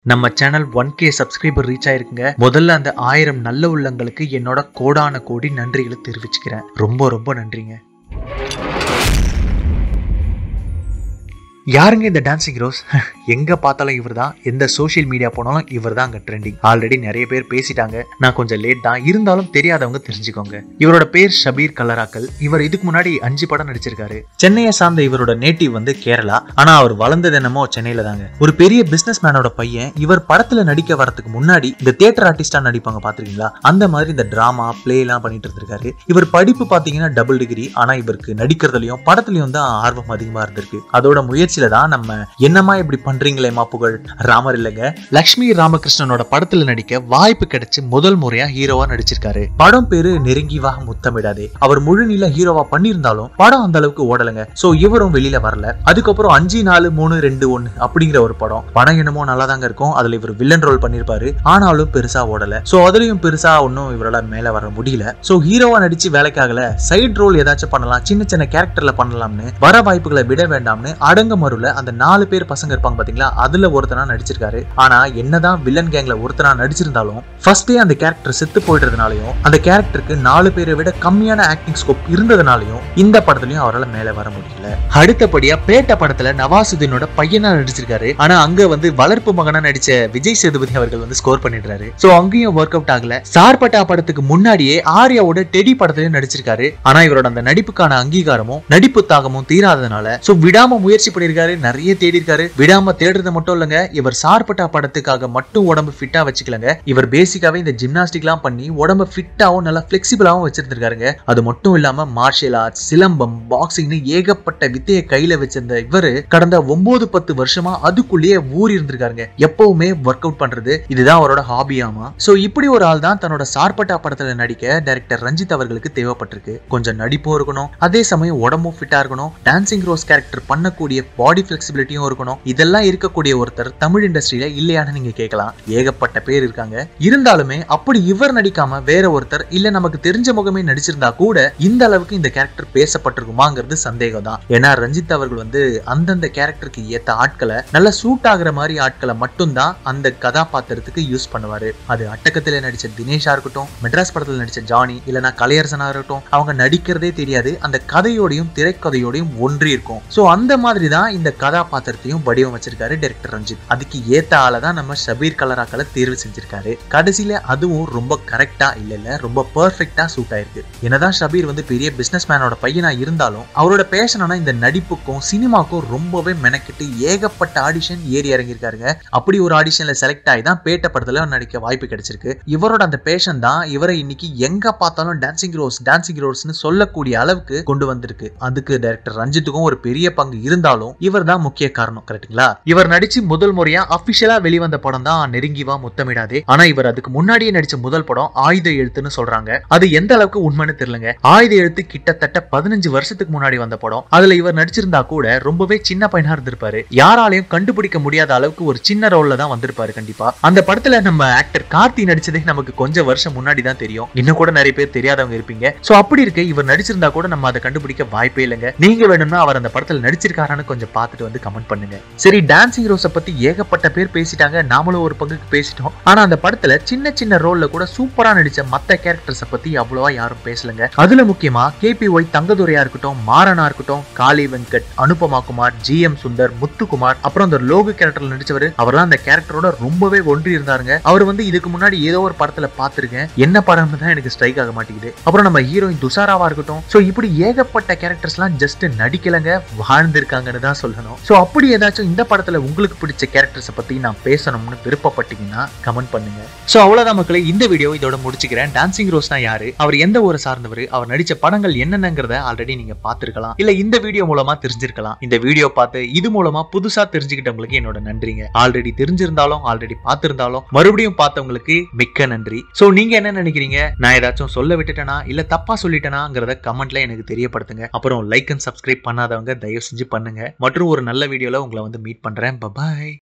நம்ம channel one K subscriber reach ஆயிருக்குங்க முதல்ல அந்த ஆயிரம் நல்ல உள்ளங்களுக்கு என்னோட கோடான கோடி நன்றிகளை தெரிவிச்சுக்கிறேன் ரொம்ப ரொம்ப நன்றிங்க யாருங்க இந்த டான்சிங் ரோஸ் எங்க பார்த்தாலும் இவர் தான் எந்த சோஷியல் மீடியா போனாலும் இவர் தான் அங்க ட்ரெண்டிங் ஆல்ரெடி நிறைய பேர் பேசிட்டாங்க நான் கொஞ்சம் லேட் தான் இருந்தாலும் தெரியாதவங்க தெரிஞ்சுக்கோங்க இவரோட பேர் ஷபீர் கலராக்கல் இவர் இதுக்கு முன்னாடி அஞ்சு படம் நடிச்சிருக்காரு சென்னையை சார்ந்த இவரோட நேட்டிவ் வந்து கேரளா ஆனா அவர் வளர்ந்தது என்னமோ சென்னையில தாங்க ஒரு பெரிய பிசினஸ் மேனோட பையன் இவர் படத்துல நடிக்க வரதுக்கு முன்னாடி இந்த தியேட்டர் ஆர்டிஸ்டா நடிப்பாங்க பாத்திருக்கீங்களா அந்த மாதிரி இந்த டிராமா பிளே எல்லாம் பண்ணிட்டு இருந்திருக்காரு இவர் படிப்பு பாத்தீங்கன்னா டபுள் டிகிரி ஆனா இவருக்கு நடிக்கிறதுலயும் படத்துலயும் தான் ஆர்வம் அதிகமா இருந்திருக்கு அதோட முயற்சியில தான் நம்ம என்னமா இப்படி பண்றீங்களேமா புகழ் ராமர் இல்லைங்க லக்ஷ்மி ராமகிருஷ்ணனோட படத்துல நடிக்க வாய்ப்பு கிடைச்சு முதல் முறையா ஹீரோவா நடிச்சிருக்காரு படம் பேரு நெருங்கி வா முத்தமிடாதே அவர் முழு நீள ஹீரோவா பண்ணியிருந்தாலும் படம் அந்த அளவுக்கு ஓடலைங்க சோ இவரும் வெளியில வரல அதுக்கப்புறம் அஞ்சு நாலு மூணு ரெண்டு ஒன்னு அப்படிங்கிற ஒரு படம் படம் என்னமோ நல்லா தாங்க இருக்கும் அதுல இவர் வில்லன் ரோல் பண்ணிருப்பாரு ஆனாலும் பெருசா ஓடல சோ அதுலயும் பெருசா ஒன்னும் இவரால மேல வர முடியல சோ ஹீரோவா நடிச்சு வேலைக்காகல சைடு ரோல் ஏதாச்சும் பண்ணலாம் சின்ன சின்ன கேரக்டர்ல பண்ணலாம்னு வர வாய்ப்புகளை விட வேண்டாம்னு அடங்க மறுல அந்த நாலு பேர் பசங்க இருப்பாங்க பாத்தீங்களா அதுல ஒருத்தனா நடிச்சிருக்காரு ஆனா என்னதான் வில்லன் கேங்ல ஒருத்தனா நடிச்சிருந்தாலும் ஃபர்ஸ்டே அந்த கேரக்டர் செத்து போயிடுறதுனாலயும் அந்த கேரக்டருக்கு நாலு பேரை விட கம்மியான ஆக்டிங் ஸ்கோப் இருந்ததுனாலயும் இந்த படத்துலயும் அவரால் மேல வர முடியல அடுத்தபடியா பேட்ட படத்துல நவாசுதீனோட பையனா நடிச்சிருக்காரு ஆனா அங்க வந்து வளர்ப்பு மகனா நடிச்ச விஜய் சேதுபதி அவர்கள் வந்து ஸ்கோர் பண்ணிடுறாரு சோ அங்கேயும் ஒர்க் அவுட் ஆகல சார்பட்டா படத்துக்கு முன்னாடியே ஆர்யாவோட டெடி படத்துலயும் நடிச்சிருக்காரு ஆனா இவரோட அந்த நடிப்புக்கான அங்கீகாரமும் நடிப்பு தாகமும் தீராததுனால சோ விடாம முயற்சி பண்ணிருக்காரு நிறைய தேடி இருக்காரு விடாம தேடுறது மட்டும் இல்லங்க இவர் சார்பட்டா படத்துக்காக மட்டும் உடம்பு ஃபிட்டா வச்சுக்கலங்க இவர் பேசிக்காவே இந்த ஜிம்னாஸ்டிக்லாம் பண்ணி உடம்ப ஃபிட்டாவும் நல்லா பிளெக்சிபிளாவும் வச்சிருந்திருக்காருங்க அது மட்டும் இல்லாம மார்ஷியல் ஆர்ட்ஸ் சிலம்பம் பாக்ஸிங்னு ஏகப்பட்ட வித்தையை கையில வச்சிருந்த இவரு கடந்த ஒன்பது பத்து வருஷமா அதுக்குள்ளேயே ஊறி இருந்திருக்காருங்க எப்பவுமே ஒர்க் அவுட் பண்றது இதுதான் அவரோட ஹாபியாமா சோ இப்படி ஒரு ஆள் தான் தன்னோட சார்பட்டா படத்துல நடிக்க டைரக்டர் ரஞ்சித் அவர்களுக்கு தேவைப்பட்டிருக்கு கொஞ்சம் நடிப்பும் இருக்கணும் அதே சமயம் உடம்பும் ஃபிட்டா இருக்கணும் டான்சிங் ரோஸ் கேரக்டர் பண்ணக்கூடிய பாடி ஃபிளெக்சிபிலிட்டியும் இருக்கணும் இதெல்லாம் இருக்கக்கூடிய ஒருத்தர் தமிழ் இண்டஸ்ட்ரியில இல்லையான்னு நீங்க கேட்கலாம் ஏகப்பட்ட பேர் இருக்காங்க இருந்தாலுமே அப்படி இவர் நடிக்காம வேற ஒருத்தர் இல்ல நமக்கு தெரிஞ்ச முகமே நடிச்சிருந்தா கூட இந்த அளவுக்கு இந்த கேரக்டர் பேசப்பட்டிருக்குமாங்கிறது சந்தேகம் தான் ஏன்னா ரஞ்சித் அவர்கள் வந்து அந்தந்த கேரக்டருக்கு ஏத்த ஆட்களை நல்லா சூட் ஆகுற மாதிரி ஆட்களை மட்டும்தான் அந்த கதாபாத்திரத்துக்கு யூஸ் பண்ணுவாரு அது அட்டக்கத்துல நடிச்ச தினேஷா இருக்கட்டும் மெட்ராஸ் படத்துல நடிச்ச ஜானி இல்லனா கலையரசனா இருக்கட்டும் அவங்க நடிக்கிறதே தெரியாது அந்த கதையோடையும் திரைக்கதையோடையும் ஒன்றி இருக்கும் சோ அந்த மாதிரி தான் இந்த கதாபாத்திரத்தையும் வடிவமைச்சிருக்காரு டைரக்டர் ரஞ்சித் அதுக்கு ஏத்த ஆளை தான் நம்ம ஷபீர் கலராக்களை தேர்வு செஞ்சிருக்காரு கடைசியில அதுவும் ரொம்ப கரெக்டா இல்ல இல்ல ரொம்ப பெர்ஃபெக்டா சூட் ஆயிருக்கு என்னதான் ஷபீர் வந்து பெரிய பிசினஸ் மேனோட பையனா இருந்தாலும் அவரோட பேஷனான இந்த நடிப்புக்கும் சினிமாக்கும் ரொம்பவே மெனக்கிட்டு ஏகப்பட்ட ஆடிஷன் ஏறி இறங்கியிருக்காருங்க அப்படி ஒரு ஆடிஷன்ல செலக்ட் ஆகி தான் பேட்ட படத்துல நடிக்க வாய்ப்பு கிடைச்சிருக்கு இவரோட அந்த பேஷன் தான் இவரை இன்னைக்கு எங்க பார்த்தாலும் டான்சிங் ரோஸ் டான்சிங் ரோஸ்னு சொல்லக்கூடிய அளவுக்கு கொண்டு வந்திருக்கு அதுக்கு டைரக்டர் ரஞ்சித்துக்கும் ஒரு பெரிய பங்கு இருந்தாலும் இவர் தான் முக்கிய காரணம் கரெக்ட்டுங்களா இவர் நடிச்சு முதல் முறையா அபிஷியலா வெளிவந்த படம் தான் நெருங்கி வா முத்தமிடாதே ஆனா இவர் அதுக்கு முன்னாடியே நடிச்ச முதல் படம் ஆயுத எழுத்துன்னு சொல்றாங்க அது எந்த அளவுக்கு உண்மைன்னு தெரியலங்க ஆயுத எழுத்து கிட்டத்தட்ட பதினஞ்சு வருஷத்துக்கு முன்னாடி வந்த படம் அதுல இவர் நடிச்சிருந்தா கூட ரொம்பவே சின்ன பையனா இருந்திருப்பாரு யாராலையும் கண்டுபிடிக்க முடியாத அளவுக்கு ஒரு சின்ன ரோல்ல தான் வந்திருப்பாரு கண்டிப்பா அந்த படத்துல நம்ம ஆக்டர் கார்த்தி நடிச்சதே நமக்கு கொஞ்சம் வருஷம் முன்னாடி தான் தெரியும் இன்னும் கூட நிறைய பேர் தெரியாதவங்க இருப்பீங்க சோ அப்படி இருக்க இவர் நடிச்சிருந்தா கூட நம்ம அதை கண்டுபிடிக்க வாய்ப்பே இல்லைங்க நீங்க வேணும்னா அவர் அந்த படத்துல நடிச்சிருக்காரான்னு கொஞ்சம் பார்த்துட்டு வந்து கமெண்ட் பண்ணுங்க சரி டான்சிங் ரோஸை பத்தி ஏகப்பட்ட பேர் பேசிட்டாங்க நாமளும் ஒரு பங்குக்கு பேசிட்டோம் ஆனா அந்த படத்துல சின்ன சின்ன ரோல்ல கூட சூப்பரா நடிச்ச மத்த கேரக்டர்ஸை பத்தி அவ்வளவா யாரும் பேசலங்க அதுல முக்கியமா கேபி ஒய் தங்கதுரையா இருக்கட்டும் மாறனா இருக்கட்டும் காளி வெங்கட் அனுபமா குமார் ஜி எம் சுந்தர் முத்துக்குமார் அப்புறம் அந்த லோகு கேரக்டர்ல நடிச்சவர் அவர்லாம் அந்த கேரக்டரோட ரொம்பவே ஒன்றி இருந்தாருங்க அவர் வந்து இதுக்கு முன்னாடி ஏதோ ஒரு படத்துல பார்த்திருக்கேன் என்ன படம்னு தான் எனக்கு ஸ்ட்ரைக் ஆக மாட்டேங்குது அப்புறம் நம்ம ஹீரோயின் துஷாராவா இருக்கட்டும் சோ இப்படி ஏகப்பட்ட கேரக்டர்ஸ்லாம் ஜஸ்ட் நடிக்கலங்க வாழ்ந்திருக்காங்கன்னு தான் சொல்லணும் சோ அப்படி ஏதாச்சும் இந்த படத்துல உங்களுக்கு பிடிச்ச கேரக்டர்ஸை பத்தி நான் பேசணும்னு விருப்பப்பட்டீங்கன்னா கமெண்ட் பண்ணுங்க சோ அவ்வளவுதான் மக்களே இந்த வீடியோ இதோட முடிச்சுக்கிறேன் டான்சிங் ரோஸ்னா யாரு அவர் எந்த ஊரை சார்ந்தவர் அவர் நடிச்ச படங்கள் என்னென்னங்கிறத ஆல்ரெடி நீங்க பார்த்திருக்கலாம் இல்ல இந்த வீடியோ மூலமா தெரிஞ்சிருக்கலாம் இந்த வீடியோ பார்த்து இது மூலமா புதுசா தெரிஞ்சுக்கிட்டவங்களுக்கு என்னோட நன்றிங்க ஆல்ரெடி தெரிஞ்சிருந்தாலும் ஆல்ரெடி பார்த்திருந்தாலும் மறுபடியும் பார்த்தவங்களுக்கு மிக்க நன்றி சோ நீங்க என்ன நினைக்கிறீங்க நான் ஏதாச்சும் சொல்ல விட்டுட்டேனா இல்ல தப்பா சொல்லிட்டேனாங்கிறத கமெண்ட்ல எனக்கு தெரியப்படுத்துங்க அப்புறம் லைக் அண்ட் சப்ஸ்கிரைப் பண்ணாதவங்க தயவு செஞ்சு பண்ணுங்க மற்றும் ஒரு நல்ல வீடியோல உங்களை வந்து மீட் பண்றேன் பபாய்